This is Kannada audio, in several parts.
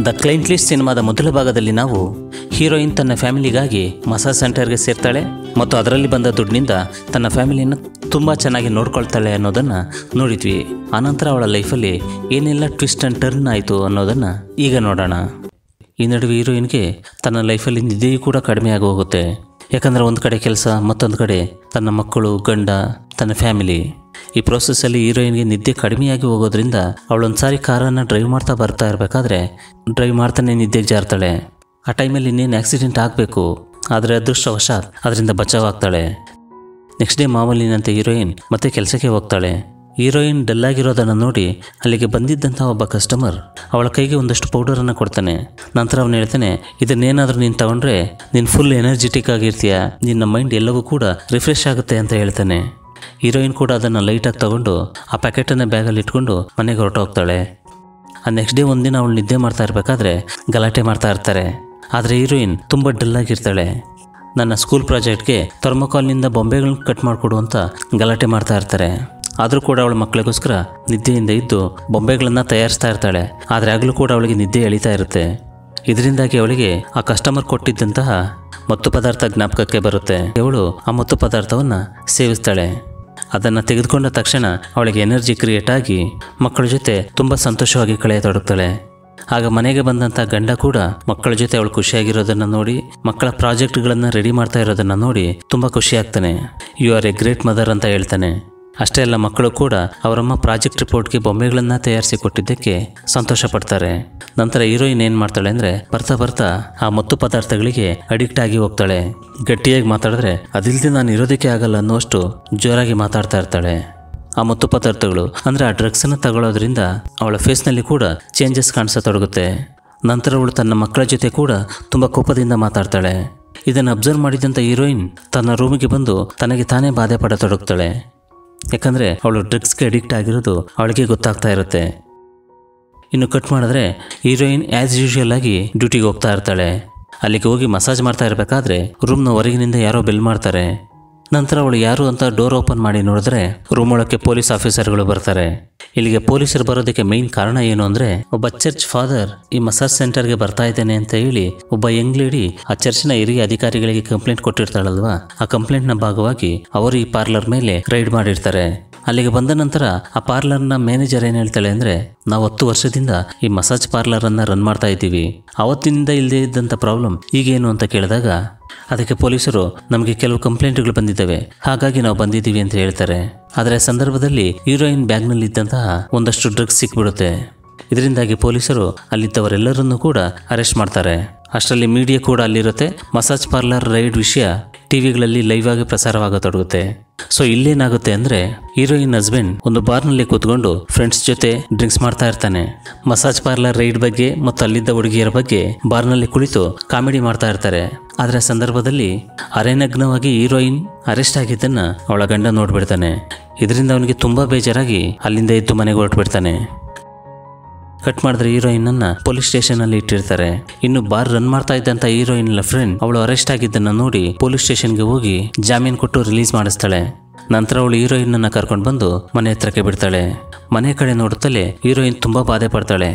ದ ಕ್ಲೈಂಟ್ ಲಿಸ್ಟ್ ಸಿನಿಮಾದ ಮೊದಲ ಭಾಗದಲ್ಲಿ ನಾವು ಹೀರೋಯಿನ್ ತನ್ನ ಫ್ಯಾಮಿಲಿಗಾಗಿ ಮಸಾಜ್ ಸೆಂಟರ್ಗೆ ಸೇರ್ತಾಳೆ ಮತ್ತು ಅದರಲ್ಲಿ ಬಂದ ದುಡ್ಡಿನಿಂದ ತನ್ನ ಫ್ಯಾಮಿಲಿಯನ್ನು ತುಂಬ ಚೆನ್ನಾಗಿ ನೋಡ್ಕೊಳ್ತಾಳೆ ಅನ್ನೋದನ್ನು ನೋಡಿದ್ವಿ ಆನಂತರ ಅವಳ ಲೈಫಲ್ಲಿ ಏನೆಲ್ಲ ಟ್ವಿಸ್ಟ್ ಆ್ಯಂಡ್ ಟರ್ನ್ ಆಯಿತು ಅನ್ನೋದನ್ನು ಈಗ ನೋಡೋಣ ಈ ನಡುವೆ ಹೀರೋಯಿನ್ಗೆ ತನ್ನ ಲೈಫಲ್ಲಿ ನಿದ್ದೆಯೂ ಕೂಡ ಕಡಿಮೆ ಆಗಿ ಹೋಗುತ್ತೆ ಯಾಕಂದರೆ ಒಂದು ಕಡೆ ಕೆಲಸ ಮತ್ತೊಂದು ಕಡೆ ತನ್ನ ಮಕ್ಕಳು ಗಂಡ ತನ್ನ ಫ್ಯಾಮಿಲಿ ಈ ಪ್ರೋಸೆಸ್ಸಲ್ಲಿ ಹೀರೋಯಿನ್ಗೆ ನಿದ್ದೆ ಕಡಿಮೆಯಾಗಿ ಹೋಗೋದ್ರಿಂದ ಅವಳೊಂದು ಸಾರಿ ಕಾರನ್ನು ಡ್ರೈವ್ ಮಾಡ್ತಾ ಬರ್ತಾ ಇರಬೇಕಾದ್ರೆ ಡ್ರೈವ್ ಮಾಡ್ತಾನೆ ನಿದ್ದೆಗೆ ಜಾರ್ತಾಳೆ ಆ ಟೈಮಲ್ಲಿ ಇನ್ನೇನು ಆಕ್ಸಿಡೆಂಟ್ ಆಗಬೇಕು ಆದರೆ ಅದೃಷ್ಟವಶಾತ್ ಅದರಿಂದ ಬಚಾವಾಗ್ತಾಳೆ ನೆಕ್ಸ್ಟ್ ಡೇ ಮಾಮೂಲಿನಂತೆ ಹೀರೋಯಿನ್ ಮತ್ತೆ ಕೆಲಸಕ್ಕೆ ಹೋಗ್ತಾಳೆ ಹೀರೋಯಿನ್ ಡಲ್ಲಾಗಿರೋದನ್ನು ನೋಡಿ ಅಲ್ಲಿಗೆ ಬಂದಿದ್ದಂಥ ಒಬ್ಬ ಕಸ್ಟಮರ್ ಅವಳ ಕೈಗೆ ಒಂದಷ್ಟು ಪೌಡರನ್ನು ಕೊಡ್ತಾನೆ ನಂತರ ಅವನು ಹೇಳ್ತಾನೆ ಇದನ್ನೇನಾದರೂ ನೀನು ತಗೊಂಡ್ರೆ ನೀನು ಫುಲ್ ಎನರ್ಜೆಟಿಕ್ ಆಗಿರ್ತೀಯ ನಿನ್ನ ಮೈಂಡ್ ಎಲ್ಲವೂ ಕೂಡ ರಿಫ್ರೆಶ್ ಆಗುತ್ತೆ ಅಂತ ಹೇಳ್ತಾನೆ ಹೀರೋಯಿನ್ ಕೂಡ ಅದನ್ನು ಲೈಟಾಗಿ ತಗೊಂಡು ಆ ಪ್ಯಾಕೆಟನ್ನು ಬ್ಯಾಗಲ್ಲಿ ಇಟ್ಕೊಂಡು ಮನೆಗೆ ಹೊರಟೋಗ್ತಾಳೆ ಆ ನೆಕ್ಸ್ಟ್ ಡೇ ಒಂದಿನ ಅವಳು ನಿದ್ದೆ ಮಾಡ್ತಾ ಇರಬೇಕಾದ್ರೆ ಗಲಾಟೆ ಮಾಡ್ತಾ ಇರ್ತಾರೆ ಆದರೆ ಹೀರೋಯಿನ್ ತುಂಬ ಡಲ್ಲಾಗಿರ್ತಾಳೆ ನನ್ನ ಸ್ಕೂಲ್ ಪ್ರಾಜೆಕ್ಟ್ಗೆ ಥರ್ಮೋಕಾಲ್ನಿಂದ ಬೊಂಬೆಗಳನ್ನ ಕಟ್ ಮಾಡಿಕೊಡು ಅಂತ ಗಲಾಟೆ ಮಾಡ್ತಾ ಇರ್ತಾರೆ ಆದರೂ ಕೂಡ ಅವಳ ಮಕ್ಕಳಿಗೋಸ್ಕರ ನಿದ್ದೆಯಿಂದ ಇದ್ದು ಬೊಂಬೆಗಳನ್ನು ತಯಾರಿಸ್ತಾ ಇರ್ತಾಳೆ ಆದರೆ ಆಗಲೂ ಕೂಡ ಅವಳಿಗೆ ನಿದ್ದೆ ಎಳಿತಾ ಇರುತ್ತೆ ಇದರಿಂದಾಗಿ ಅವಳಿಗೆ ಆ ಕಸ್ಟಮರ್ ಕೊಟ್ಟಿದ್ದಂತಹ ಮತ್ತು ಪದಾರ್ಥ ಜ್ಞಾಪಕಕ್ಕೆ ಬರುತ್ತೆ ಅವಳು ಆ ಮತ್ತು ಪದಾರ್ಥವನ್ನು ಸೇವಿಸ್ತಾಳೆ ಅದನ್ನು ತೆಗೆದುಕೊಂಡ ತಕ್ಷಣ ಅವಳಿಗೆ ಎನರ್ಜಿ ಕ್ರಿಯೇಟ್ ಆಗಿ ಮಕ್ಕಳ ಜೊತೆ ತುಂಬ ಸಂತೋಷವಾಗಿ ಕಳೆಯತೊಡಗ್ತಾಳೆ ಆಗ ಮನೆಗೆ ಬಂದಂಥ ಗಂಡ ಕೂಡ ಮಕ್ಕಳ ಜೊತೆ ಅವಳು ಖುಷಿಯಾಗಿರೋದನ್ನು ನೋಡಿ ಮಕ್ಕಳ ಪ್ರಾಜೆಕ್ಟ್ಗಳನ್ನು ರೆಡಿ ಮಾಡ್ತಾ ಇರೋದನ್ನು ನೋಡಿ ತುಂಬ ಖುಷಿಯಾಗ್ತಾನೆ you are a great mother ಅಂತ ಹೇಳ್ತಾನೆ ಅಷ್ಟೇ ಅಲ್ಲ ಮಕ್ಕಳು ಕೂಡ ಅವರಮ್ಮ ಪ್ರಾಜೆಕ್ಟ್ ರಿಪೋರ್ಟ್ಗೆ ಬೊಂಬೆಗಳನ್ನು ತಯಾರಿಸಿ ಕೊಟ್ಟಿದ್ದಕ್ಕೆ ಸಂತೋಷ ಪಡ್ತಾರೆ ನಂತರ ಹೀರೋಯಿನ್ ಏನು ಮಾಡ್ತಾಳೆ ಅಂದರೆ ಬರ್ತಾ ಬರ್ತಾ ಆ ಮತ್ತು ಪದಾರ್ಥಗಳಿಗೆ ಅಡಿಕ್ಟ್ ಆಗಿ ಹೋಗ್ತಾಳೆ ಗಟ್ಟಿಯಾಗಿ ಮಾತಾಡಿದ್ರೆ ಅದಿಲ್ಲದೆ ನಾನು ಇರೋದಕ್ಕೆ ಆಗಲ್ಲ ಅನ್ನೋಷ್ಟು ಜೋರಾಗಿ ಮಾತಾಡ್ತಾ ಇರ್ತಾಳೆ ಆ ಮತ್ತು ಪದಾರ್ಥಗಳು ಅಂದರೆ ಆ ಡ್ರಗ್ಸನ್ನು ತಗೊಳ್ಳೋದ್ರಿಂದ ಅವಳ ಫೇಸ್ನಲ್ಲಿ ಕೂಡ ಚೇಂಜಸ್ ಕಾಣಿಸತೊಡಗುತ್ತೆ ನಂತರ ಅವಳು ತನ್ನ ಮಕ್ಕಳ ಜೊತೆ ಕೂಡ ತುಂಬ ಕೋಪದಿಂದ ಮಾತಾಡ್ತಾಳೆ ಇದನ್ನು ಅಬ್ಸರ್ವ್ ಮಾಡಿದಂಥ ಹೀರೋಯಿನ್ ತನ್ನ ರೂಮಿಗೆ ಬಂದು ತನಗೆ ತಾನೇ ಬಾಧೆ ಪಡತೊಡಗ್ತಾಳೆ ಯಾಕಂದರೆ ಅವಳು ಡ್ರಗ್ಸ್ಗೆ ಅಡಿಕ್ಟ್ ಆಗಿರೋದು ಅವಳಿಗೆ ಗೊತ್ತಾಗ್ತಾ ಇರುತ್ತೆ ಇನ್ನು ಕಟ್ ಮಾಡಿದ್ರೆ ಹೀರೋಯಿನ್ ಆ್ಯಸ್ ಯೂಶುವಲ್ ಆಗಿ ಡ್ಯೂಟಿಗೆ ಹೋಗ್ತಾ ಇರ್ತಾಳೆ ಅಲ್ಲಿಗೆ ಹೋಗಿ ಮಸಾಜ್ ಮಾಡ್ತಾ ಇರಬೇಕಾದ್ರೆ ರೂಮ್ನ ಹೊರಗಿನಿಂದ ಯಾರೋ ಬೆಲ್ ಮಾಡ್ತಾರೆ ನಂತರ ಅವಳು ಯಾರು ಅಂತ ಡೋರ್ ಓಪನ್ ಮಾಡಿ ನೋಡಿದ್ರೆ ರೂಮ್ ಒಳಕ್ಕೆ ಪೊಲೀಸ್ ಆಫೀಸರ್ಗಳು ಬರ್ತಾರೆ ಇಲ್ಲಿಗೆ ಪೊಲೀಸರು ಬರೋದಕ್ಕೆ ಮೈನ್ ಕಾರಣ ಏನು ಅಂದ್ರೆ ಒಬ್ಬ ಚರ್ಚ್ ಫಾದರ್ ಈ ಮಸಾಜ್ ಸೆಂಟರ್ಗೆ ಬರ್ತಾ ಇದ್ದೇನೆ ಅಂತ ಹೇಳಿ ಒಬ್ಬ ಯಂಗ್ ಲೇಡಿ ಆ ಚರ್ಚ್ನ ಹಿರಿಯ ಅಧಿಕಾರಿಗಳಿಗೆ ಕಂಪ್ಲೇಂಟ್ ಕೊಟ್ಟಿರ್ತಾಳಲ್ವಾ ಆ ಕಂಪ್ಲೇಂಟ್ನ ಭಾಗವಾಗಿ ಅವರು ಈ ಪಾರ್ಲರ್ ಮೇಲೆ ರೈಡ್ ಮಾಡಿರ್ತಾರೆ ಅಲ್ಲಿಗೆ ಬಂದ ನಂತರ ಆ ಪಾರ್ಲರ್ನ ಮ್ಯಾನೇಜರ್ ಏನು ಹೇಳ್ತಾಳೆ ಅಂದರೆ ನಾವು ಹತ್ತು ವರ್ಷದಿಂದ ಈ ಮಸಾಜ್ ಪಾರ್ಲರನ್ನು ರನ್ ಮಾಡ್ತಾ ಇದ್ದೀವಿ ಅವತ್ತಿನಿಂದ ಇಲ್ಲದೆ ಇದ್ದಂಥ ಪ್ರಾಬ್ಲಮ್ ಈಗೇನು ಅಂತ ಕೇಳಿದಾಗ ಅದಕ್ಕೆ ಪೊಲೀಸರು ನಮಗೆ ಕೆಲವು ಕಂಪ್ಲೇಂಟ್ಗಳು ಬಂದಿದ್ದಾವೆ ಹಾಗಾಗಿ ನಾವು ಬಂದಿದ್ದೀವಿ ಅಂತ ಹೇಳ್ತಾರೆ ಆದರೆ ಆ ಸಂದರ್ಭದಲ್ಲಿ ಹೀರೋಯಿನ್ ಬ್ಯಾಗ್ನಲ್ಲಿದ್ದಂತಹ ಒಂದಷ್ಟು ಡ್ರಗ್ಸ್ ಸಿಕ್ಬಿಡುತ್ತೆ ಇದರಿಂದಾಗಿ ಪೊಲೀಸರು ಅಲ್ಲಿದ್ದವರೆಲ್ಲರನ್ನೂ ಕೂಡ ಅರೆಸ್ಟ್ ಮಾಡ್ತಾರೆ ಅಷ್ಟರಲ್ಲಿ ಮೀಡಿಯಾ ಕೂಡ ಅಲ್ಲಿರುತ್ತೆ ಮಸಾಜ್ ಪಾರ್ಲರ್ ರೈಡ್ ವಿಷಯ ಟಿವಿಗಳಲ್ಲಿ ಲೈವ್ ಆಗಿ ಪ್ರಸಾರವಾಗತೊಡಗುತ್ತೆ ಸೊ ಇಲ್ಲೇನಾಗುತ್ತೆ ಅಂದ್ರೆ ಹೀರೋಯಿನ್ ಹಸ್ಬೆಂಡ್ ಒಂದು ಬಾರ್ನಲ್ಲಿ ಕೂತ್ಕೊಂಡು ಫ್ರೆಂಡ್ಸ್ ಜೊತೆ ಡ್ರಿಂಕ್ಸ್ ಮಾಡ್ತಾ ಇರ್ತಾನೆ ಮಸಾಜ್ ಪಾರ್ಲರ್ ರೈಡ್ ಬಗ್ಗೆ ಮತ್ತು ಅಲ್ಲಿದ್ದ ಹುಡುಗಿಯರ ಬಗ್ಗೆ ಬಾರ್ನಲ್ಲಿ ಕುಳಿತು ಕಾಮಿಡಿ ಮಾಡ್ತಾ ಇರ್ತಾರೆ ಆದರೆ ಆ ಸಂದರ್ಭದಲ್ಲಿ ಅರೆನಗ್ನವಾಗಿ ಹೀರೋಯಿನ್ ಅರೆಸ್ಟ್ ಆಗಿದ್ದನ್ನ ಅವಳ ಗಂಡ ನೋಡ್ಬಿಡ್ತಾನೆ ಇದರಿಂದ ಅವನಿಗೆ ತುಂಬಾ ಬೇಜಾರಾಗಿ ಅಲ್ಲಿಂದ ಎದ್ದು ಮನೆಗೆ ಹೊರಟ್ಬಿಡ್ತಾನೆ ಕಟ್ ಮಾಡಿದ್ರೆ ಹೀರೋಯಿನ್ ಪೊಲೀಸ್ ಸ್ಟೇಷನ್ ಅಲ್ಲಿ ಇಟ್ಟಿರ್ತಾರೆ ಇನ್ನು ಬಾರ್ ರನ್ ಮಾಡ್ತಾ ಇದ್ದಂತ ಹೀರೋಯಿನ್ ಫ್ರೆಂಡ್ ಅವಳು ಅರೆಸ್ಟ್ ಆಗಿದ್ದನ್ನ ನೋಡಿ ಪೊಲೀಸ್ ಸ್ಟೇಷನ್ಗೆ ಹೋಗಿ ಜಾಮೀನು ಕೊಟ್ಟು ರಿಲೀಸ್ ಮಾಡಿಸ್ತಾಳೆ ನಂತರ ಅವಳು ಹೀರೋಯಿನ್ ಅನ್ನ ಕರ್ಕೊಂಡು ಬಂದು ಮನೆ ಹತ್ರಕ್ಕೆ ಬಿಡ್ತಾಳೆ ಮನೆ ಕಡೆ ನೋಡುತ್ತಲೇ ಹೀರೋಯಿನ್ ತುಂಬಾ ಬಾಧೆ ಪಡ್ತಾಳೆ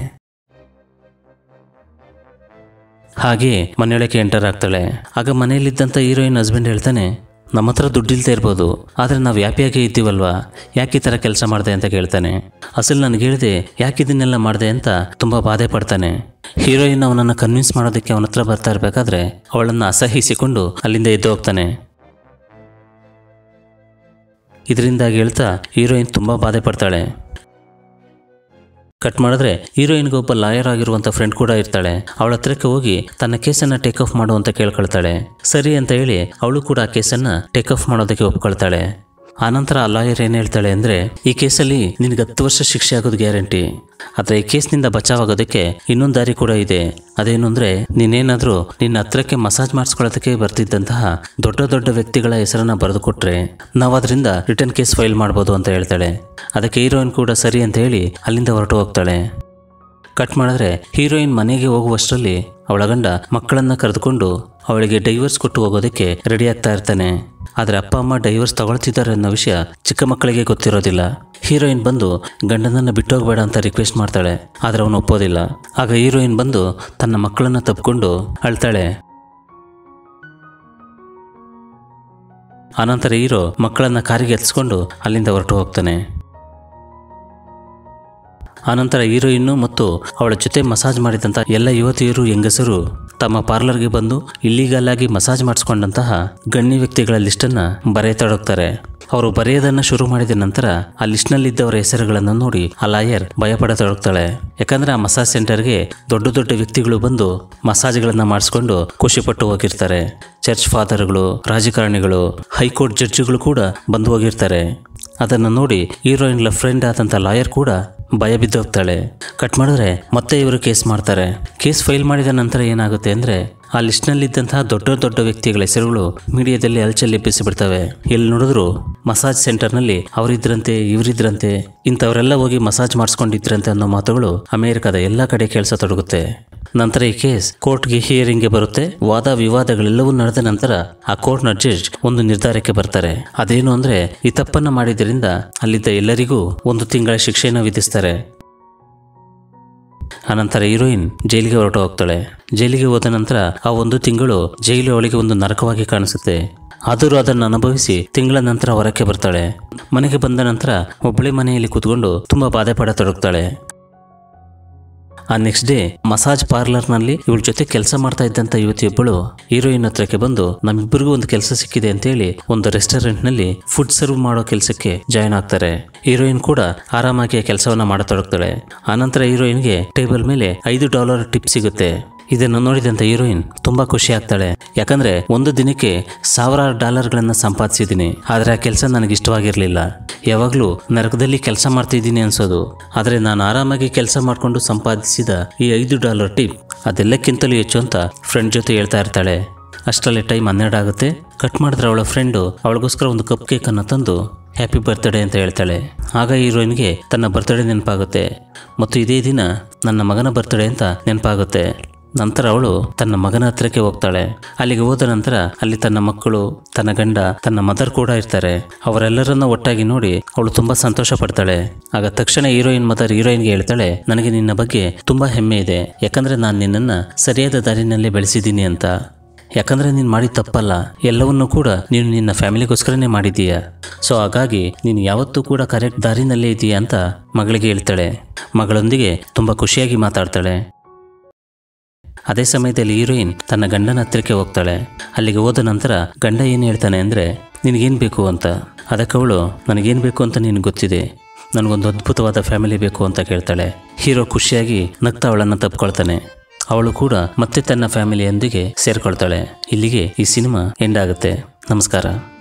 ಹಾಗೆ ಮನೆಯೊಳಗೆ ಎಂಟರ್ ಆಗ್ತಾಳೆ ಆಗ ಮನೆಯಲ್ಲಿದ್ದಂಥ ಹೀರೋಯಿನ್ ಹಸ್ಬೆಂಡ್ ಹೇಳ್ತಾನೆ ನಮ್ಮ ಹತ್ರ ದುಡ್ಡಿಲ್ದೇ ಇರ್ಬೋದು ಆದರೆ ನಾವು ಯಾಪಿಯಾಗೆ ಇದ್ದೀವಲ್ವಾ ಯಾಕೆ ಈ ಥರ ಕೆಲಸ ಮಾಡಿದೆ ಅಂತ ಕೇಳ್ತಾನೆ ಅಸಲು ನನಗೆ ಹೇಳಿದೆ ಯಾಕೆ ಇದನ್ನೆಲ್ಲ ಮಾಡಿದೆ ಅಂತ ತುಂಬ ಬಾಧೆ ಪಡ್ತಾನೆ ಹೀರೋಯಿನ್ ಅವನನ್ನು ಕನ್ವಿನ್ಸ್ ಮಾಡೋದಕ್ಕೆ ಅವನ ಹತ್ರ ಬರ್ತಾ ಇರಬೇಕಾದ್ರೆ ಅವಳನ್ನು ಅಸಹಿಸಿಕೊಂಡು ಅಲ್ಲಿಂದ ಎದ್ದು ಹೋಗ್ತಾನೆ ಇದರಿಂದಾಗಿ ಹೇಳ್ತಾ ಹೀರೋಯಿನ್ ತುಂಬ ಬಾಧೆ ಪಡ್ತಾಳೆ ಕಟ್ ಮಾಡಿದ್ರೆ ಹೀರೋಯಿನ್ಗೆ ಒಬ್ಬ ಲಾಯರ್ ಆಗಿರುವಂಥ ಫ್ರೆಂಡ್ ಕೂಡ ಇರ್ತಾಳೆ ಅವಳ ಹತ್ರಕ್ಕೆ ಹೋಗಿ ತನ್ನ ಕೇಸನ್ನು ಟೇಕ್ ಆಫ್ ಮಾಡು ಅಂತ ಕೇಳ್ಕೊಳ್ತಾಳೆ ಸರಿ ಅಂತ ಹೇಳಿ ಅವಳು ಕೂಡ ಆ ಕೇಸನ್ನು ಟೇಕ್ ಆಫ್ ಮಾಡೋದಕ್ಕೆ ಒಪ್ಕೊಳ್ತಾಳೆ ಆನಂತರ ಆ ಲಾಯರ್ ಏನು ಹೇಳ್ತಾಳೆ ಅಂದರೆ ಈ ಕೇಸಲ್ಲಿ ನಿನಗೆ ಹತ್ತು ವರ್ಷ ಶಿಕ್ಷೆ ಆಗೋದು ಗ್ಯಾರಂಟಿ ಆದರೆ ಈ ಕೇಸ್ನಿಂದ ಬಚಾವಾಗೋದಕ್ಕೆ ಇನ್ನೊಂದು ದಾರಿ ಕೂಡ ಇದೆ ಅದೇನು ಅಂದರೆ ನೀನೇನಾದರೂ ನಿನ್ನ ಹತ್ರಕ್ಕೆ ಮಸಾಜ್ ಮಾಡಿಸ್ಕೊಳ್ಳೋದಕ್ಕೆ ಬರ್ತಿದ್ದಂತಹ ದೊಡ್ಡ ದೊಡ್ಡ ವ್ಯಕ್ತಿಗಳ ಹೆಸರನ್ನ ಬರೆದು ಕೊಟ್ರೆ ನಾವು ಅದರಿಂದ ರಿಟರ್ನ್ ಕೇಸ್ ಫೈಲ್ ಮಾಡ್ಬೋದು ಅಂತ ಹೇಳ್ತಾಳೆ ಅದಕ್ಕೆ ಹೀರೋಯಿನ್ ಕೂಡ ಸರಿ ಅಂತ ಹೇಳಿ ಅಲ್ಲಿಂದ ಹೊರಟು ಹೋಗ್ತಾಳೆ ಕಟ್ ಮಾಡಿದ್ರೆ ಹೀರೋಯಿನ್ ಮನೆಗೆ ಹೋಗುವಷ್ಟರಲ್ಲಿ ಅವಳ ಗಂಡ ಮಕ್ಕಳನ್ನ ಕರೆದುಕೊಂಡು ಅವಳಿಗೆ ಡೈವರ್ಸ್ ಕೊಟ್ಟು ಹೋಗೋದಕ್ಕೆ ರೆಡಿ ಆಗ್ತಾ ಇರ್ತಾನೆ ಆದರೆ ಅಪ್ಪ ಅಮ್ಮ ಡೈವರ್ಸ್ ತಗೊಳ್ತಿದ್ದಾರೆ ಅನ್ನೋ ವಿಷಯ ಚಿಕ್ಕ ಮಕ್ಕಳಿಗೆ ಗೊತ್ತಿರೋದಿಲ್ಲ ಹೀರೋಯಿನ್ ಬಂದು ಗಂಡನನ್ನ ಬಿಟ್ಟೋಗ್ಬೇಡ ಅಂತ ರಿಕ್ವೆಸ್ಟ್ ಮಾಡ್ತಾಳೆ ಆದರೆ ಅವನು ಒಪ್ಪೋದಿಲ್ಲ ಆಗ ಹೀರೋಯಿನ್ ಬಂದು ತನ್ನ ಮಕ್ಕಳನ್ನ ತಪ್ಪಿಕೊಂಡು ಅಳ್ತಾಳೆ ಆನಂತರ ಹೀರೋ ಮಕ್ಕಳನ್ನ ಕಾರಿಗೆ ಎತ್ಸ್ಕೊಂಡು ಅಲ್ಲಿಂದ ಹೊರಟು ಹೋಗ್ತಾನೆ ಆನಂತರ ಹೀರೋಯಿನ್ನು ಮತ್ತು ಅವಳ ಜೊತೆ ಮಸಾಜ್ ಮಾಡಿದಂಥ ಎಲ್ಲ ಯುವತಿಯರು ಹೆಂಗಸರು ತಮ್ಮ ಪಾರ್ಲರ್ಗೆ ಬಂದು ಇಲ್ಲಿಗಲ್ ಆಗಿ ಮಸಾಜ್ ಮಾಡಿಸ್ಕೊಂಡಂತಹ ಗಣ್ಯ ವ್ಯಕ್ತಿಗಳ ಲಿಸ್ಟನ್ನು ಬರೆಯತೊಡಗ್ತಾರೆ ಅವರು ಬರೆಯೋದನ್ನು ಶುರು ಮಾಡಿದ ನಂತರ ಆ ಲಿಸ್ಟ್ನಲ್ಲಿದ್ದವರ ಹೆಸರುಗಳನ್ನು ನೋಡಿ ಆ ಲಾಯರ್ ಭಯಪಡತೊಡಗ್ತಾಳೆ ಯಾಕಂದ್ರೆ ಆ ಮಸಾಜ್ ಸೆಂಟರ್ಗೆ ದೊಡ್ಡ ದೊಡ್ಡ ವ್ಯಕ್ತಿಗಳು ಬಂದು ಮಸಾಜ್ಗಳನ್ನು ಮಾಡಿಸ್ಕೊಂಡು ಖುಷಿಪಟ್ಟು ಹೋಗಿರ್ತಾರೆ ಚರ್ಚ್ ಫಾದರ್ಗಳು ರಾಜಕಾರಣಿಗಳು ಹೈಕೋರ್ಟ್ ಜಡ್ಜಿಗಳು ಕೂಡ ಬಂದು ಹೋಗಿರ್ತಾರೆ ಅದನ್ನು ನೋಡಿ ಹೀರೋಯಿನ್ಲ ಫ್ರೆಂಡ್ ಆದಂಥ ಲಾಯರ್ ಕೂಡ ಭಯ ಬಿದ್ದೋಗ್ತಾಳೆ ಕಟ್ ಮಾಡಿದ್ರೆ ಮತ್ತೆ ಇವರು ಕೇಸ್ ಮಾಡ್ತಾರೆ ಕೇಸ್ ಫೈಲ್ ಮಾಡಿದ ನಂತರ ಏನಾಗುತ್ತೆ ಅಂದರೆ ಆ ಲಿಸ್ಟ್ನಲ್ಲಿದ್ದಂತಹ ದೊಡ್ಡ ದೊಡ್ಡ ವ್ಯಕ್ತಿಗಳ ಹೆಸರುಗಳು ಮೀಡಿಯಾದಲ್ಲಿ ಅಲ್ಚಲ್ ಎಬ್ಬಿಸಿಬಿಡ್ತವೆ ಎಲ್ಲಿ ನೋಡಿದ್ರು ಮಸಾಜ್ ಸೆಂಟರ್ನಲ್ಲಿ ಅವರಿದ್ರಂತೆ ಇವರಿದ್ರಂತೆ ಇಂಥವರೆಲ್ಲ ಹೋಗಿ ಮಸಾಜ್ ಮಾಡಿಸ್ಕೊಂಡಿದ್ರಂತೆ ಅನ್ನೋ ಮಾತುಗಳು ಅಮೆರಿಕದ ಎಲ್ಲ ಕಡೆ ಕೇಳಿಸತೊಡಗುತ್ತೆ ನಂತರ ಈ ಕೇಸ್ ಕೋರ್ಟ್ಗೆ ಹಿಯರಿಂಗ್ಗೆ ಬರುತ್ತೆ ವಾದ ವಿವಾದಗಳೆಲ್ಲವೂ ನಡೆದ ನಂತರ ಆ ಕೋರ್ಟ್ನ ಜಡ್ಜ್ ಒಂದು ನಿರ್ಧಾರಕ್ಕೆ ಬರ್ತಾರೆ ಅದೇನು ಅಂದ್ರೆ ಈ ತಪ್ಪನ್ನ ಮಾಡಿದ್ರಿಂದ ಅಲ್ಲಿದ್ದ ಎಲ್ಲರಿಗೂ ಒಂದು ತಿಂಗಳ ಶಿಕ್ಷೆಯನ್ನು ವಿಧಿಸ್ತಾರೆ ಅನಂತರ ಹೀರೋಯಿನ್ ಜೈಲಿಗೆ ಹೊರಟು ಹೋಗ್ತಾಳೆ ಜೈಲಿಗೆ ಹೋದ ನಂತರ ಆ ಒಂದು ತಿಂಗಳು ಜೈಲು ಅವಳಿಗೆ ಒಂದು ನರಕವಾಗಿ ಕಾಣಿಸುತ್ತೆ ಆದರೂ ಅದನ್ನು ಅನುಭವಿಸಿ ತಿಂಗಳ ನಂತರ ಹೊರಕ್ಕೆ ಬರ್ತಾಳೆ ಮನೆಗೆ ಬಂದ ನಂತರ ಒಬ್ಬಳೆ ಮನೆಯಲ್ಲಿ ಕೂತ್ಕೊಂಡು ತುಂಬಾ ಬಾಧೆ ಪಡತೊಡಗ್ತಾಳೆ ಆ ನೆಕ್ಸ್ಟ್ ಡೇ ಮಸಾಜ್ ಪಾರ್ಲರ್ನಲ್ಲಿ ಇವಳ ಜೊತೆ ಕೆಲಸ ಮಾಡ್ತಾ ಇದ್ದಂಥ ಯುವತಿಯೊಬ್ಬಳು ಹೀರೋಯಿನ್ ಹತ್ರಕ್ಕೆ ಬಂದು ನಮ್ಮಿಬ್ಬರಿಗೂ ಒಂದು ಕೆಲಸ ಸಿಕ್ಕಿದೆ ಅಂತೇಳಿ ಒಂದು ರೆಸ್ಟೋರೆಂಟ್ನಲ್ಲಿ ಫುಡ್ ಸರ್ವ್ ಮಾಡೋ ಕೆಲಸಕ್ಕೆ ಜಾಯ್ನ್ ಆಗ್ತಾರೆ ಹೀರೋಯಿನ್ ಕೂಡ ಆರಾಮಾಗಿ ಕೆಲಸವನ್ನ ಮಾಡತೊಡಗ್ತಾಳೆ ಆನಂತರ ಹೀರೋಯಿನ್ಗೆ ಟೇಬಲ್ ಮೇಲೆ ಐದು ಡಾಲರ್ ಟಿಪ್ ಸಿಗುತ್ತೆ ಇದನ್ನು ನೋಡಿದಂಥ ಹೀರೋಯಿನ್ ತುಂಬಾ ಖುಷಿ ಆಗ್ತಾಳೆ ಯಾಕಂದ್ರೆ ಒಂದು ದಿನಕ್ಕೆ ಸಾವಿರಾರು ಡಾಲರ್ಗಳನ್ನ ಸಂಪಾದಿಸಿದ್ದೀನಿ ಆದರೆ ಆ ಕೆಲಸ ನನಗೆ ಇಷ್ಟವಾಗಿರಲಿಲ್ಲ ಯಾವಾಗಲೂ ನರಕದಲ್ಲಿ ಕೆಲಸ ಮಾಡ್ತಿದ್ದೀನಿ ಅನ್ಸೋದು ಆದರೆ ನಾನು ಆರಾಮಾಗಿ ಕೆಲಸ ಮಾಡಿಕೊಂಡು ಸಂಪಾದಿಸಿದ ಈ ಐದು ಡಾಲರ್ ಟಿಪ್ ಅದೆಲ್ಲಕ್ಕಿಂತಲೂ ಹೆಚ್ಚು ಅಂತ ಫ್ರೆಂಡ್ ಜೊತೆ ಹೇಳ್ತಾ ಇರ್ತಾಳೆ ಅಷ್ಟರಲ್ಲಿ ಟೈಮ್ ಹನ್ನೆರಡು ಆಗುತ್ತೆ ಕಟ್ ಮಾಡಿದ್ರೆ ಅವಳ ಫ್ರೆಂಡು ಅವಳಿಗೋಸ್ಕರ ಒಂದು ಕಪ್ ಕೇಕನ್ನು ತಂದು ಹ್ಯಾಪಿ ಬರ್ತ್ಡೇ ಅಂತ ಹೇಳ್ತಾಳೆ ಆಗ ಹೀರೋಯಿನ್ಗೆ ತನ್ನ ಬರ್ತ್ಡೇ ನೆನಪಾಗುತ್ತೆ ಮತ್ತು ಇದೇ ದಿನ ನನ್ನ ಮಗನ ಬರ್ತ್ಡೇ ಅಂತ ನೆನಪಾಗುತ್ತೆ ನಂತರ ಅವಳು ತನ್ನ ಮಗನ ಹತ್ರಕ್ಕೆ ಹೋಗ್ತಾಳೆ ಅಲ್ಲಿಗೆ ಹೋದ ನಂತರ ಅಲ್ಲಿ ತನ್ನ ಮಕ್ಕಳು ತನ್ನ ಗಂಡ ತನ್ನ ಮದರ್ ಕೂಡ ಇರ್ತಾರೆ ಅವರೆಲ್ಲರನ್ನ ಒಟ್ಟಾಗಿ ನೋಡಿ ಅವಳು ತುಂಬಾ ಸಂತೋಷ ಪಡ್ತಾಳೆ ಆಗ ತಕ್ಷಣ ಹೀರೋಯಿನ್ ಮದರ್ ಹೀರೋಯಿನ್ಗೆ ಹೇಳ್ತಾಳೆ ನನಗೆ ನಿನ್ನ ಬಗ್ಗೆ ತುಂಬಾ ಹೆಮ್ಮೆ ಇದೆ ಯಾಕಂದ್ರೆ ನಾನು ನಿನ್ನನ್ನ ಸರಿಯಾದ ದಾರಿನಲ್ಲಿ ಬೆಳೆಸಿದ್ದೀನಿ ಅಂತ ಯಾಕಂದ್ರೆ ನೀನು ಮಾಡಿದ ತಪ್ಪಲ್ಲ ಎಲ್ಲವನ್ನೂ ಕೂಡ ನೀನು ನಿನ್ನ ಫ್ಯಾಮಿಲಿಗೋಸ್ಕರನೇ ಮಾಡಿದ್ದೀಯ ಸೊ ಹಾಗಾಗಿ ನೀನು ಯಾವತ್ತೂ ಕೂಡ ಕರೆಕ್ಟ್ ದಾರಿನಲ್ಲೇ ಇದೀಯ ಅಂತ ಮಗಳಿಗೆ ಹೇಳ್ತಾಳೆ ಮಗಳೊಂದಿಗೆ ತುಂಬ ಖುಷಿಯಾಗಿ ಮಾತಾಡ್ತಾಳೆ ಅದೇ ಸಮಯದಲ್ಲಿ ಹೀರೋಯಿನ್ ತನ್ನ ಗಂಡನ ಹತ್ರಕ್ಕೆ ಹೋಗ್ತಾಳೆ ಅಲ್ಲಿಗೆ ಹೋದ ನಂತರ ಗಂಡ ಏನು ಹೇಳ್ತಾನೆ ಅಂದರೆ ನಿನಗೇನು ಬೇಕು ಅಂತ ಅದಕ್ಕೆ ಅವಳು ನನಗೇನು ಬೇಕು ಅಂತ ನಿನಗೆ ಗೊತ್ತಿದೆ ನನಗೊಂದು ಅದ್ಭುತವಾದ ಫ್ಯಾಮಿಲಿ ಬೇಕು ಅಂತ ಕೇಳ್ತಾಳೆ ಹೀರೋ ಖುಷಿಯಾಗಿ ನಗ್ತಾ ಅವಳನ್ನು ತಪ್ಕೊಳ್ತಾನೆ ಅವಳು ಕೂಡ ಮತ್ತೆ ತನ್ನ ಫ್ಯಾಮಿಲಿಯೊಂದಿಗೆ ಸೇರ್ಕೊಳ್ತಾಳೆ ಇಲ್ಲಿಗೆ ಈ ಸಿನಿಮಾ ಎಂಡ್ ಆಗುತ್ತೆ ನಮಸ್ಕಾರ